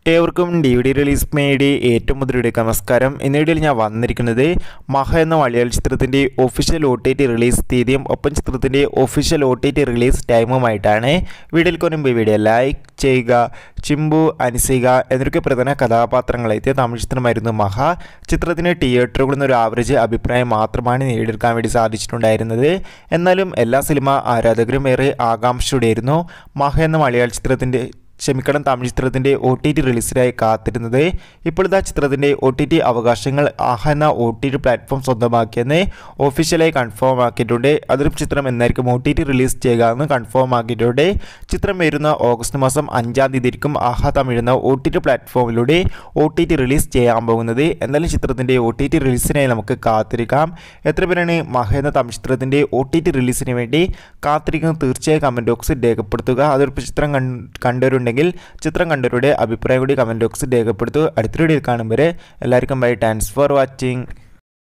ഏവർക്കും D V D release മേടി ഏറ്റവും മുതലെടുക്കുക നമസ്കാരം ഇന്ന വീഡിയോയിൽ ഞാൻ വന്നിരിക്കുന്നത് മഹ എന്ന മലയാള ചിത്രത്തിൻ്റെ official O T T release തീയതിയും ഒപ്പം ചിത്രത്തിൻ്റെ official O T T release ടൈമുമായിട്ടാണ് വീഡിയോയിൽ കൊണ്ടുമ്പോൾ വീഡിയോ ലൈക്ക് ചെയ്യുക ചിമ്പു അനിസിക എന്നൊക്കെ പ്രധാന കഥാപാത്രങ്ങളെത്തിയ തമിഴ് ചിത്രമായിരുന്നു മഹ ചിത്രത്തിന് തിയേറ്ററുകളിൽ നിന്ന് ഒരു ആവറേജ് അഭിപ്രായം മാത്രമാണ് നേടിയെടുക്കാൻ വേണ്ടി സാധിച്ചിട്ടുണ്ടായിരുന്നത് എന്നാലും എല്ലാ സിനിമ ആരാധകരും ഏറെ ആകാംക്ഷയോടെയായിരുന്നു മഹ എന്ന മലയാള ചിത്രത്തിൻ്റെ ക്ഷമിക്കണം തമിഴ് ചിത്രത്തിൻ്റെ ഒ ടി ടി റിലീസിനായി കാത്തിരുന്നത് ഇപ്പോഴത്തെ ചിത്രത്തിൻ്റെ ഒ ടി ടി അവകാശങ്ങൾ ആഹ എന്ന ഒ ടി ടി പ്ലാറ്റ്ഫോം സ്വന്തമാക്കിയെന്ന് ഒഫീഷ്യലായി കൺഫേം ആക്കിയിട്ടുണ്ട് അതിലും ചിത്രം എന്നായിരിക്കും ഒ ടി ടി റിലീസ് ചെയ്യുക എന്ന് കൺഫേം ആക്കിയിട്ടുണ്ട് ചിത്രം വരുന്ന ഓഗസ്റ്റ് മാസം അഞ്ചാം തീയതിക്കും ആഹ തമിഴ് എന്ന ഒ ടി ടി പ്ലാറ്റ്ഫോമിലൂടെ ഒ ടി ടി റിലീസ് ചെയ്യാൻ പോകുന്നത് എന്നാലും ചിത്രത്തിൻ്റെ ഒ ടി ടി റിലീസിനായി നമുക്ക് കാത്തിരിക്കാം എത്ര പേരാണ് മഹ എന്ന തമിഴ് ചിത്രത്തിൻ്റെ ഒ ടി ടി റിലീസിന് വേണ്ടി കാത്തിരിക്കുന്നത് തീർച്ചയായും കമൻറ്റ് ബോക്സിൽ രേഖപ്പെടുത്തുക അതൊരു ചിത്രം കണ്ടവരുണ്ടെങ്കിൽ ചിത്രം കണ്ടവരുടെ അഭിപ്രായം കൂടി കമൻറ്റ് ബോക്സിൽ രേഖപ്പെടുത്തുക അടുത്ത വീഡിയോയിൽ കാണും വരെ എല്ലാവർക്കും ബൈ താങ്ക്സ് ഫോർ വാച്ചിങ്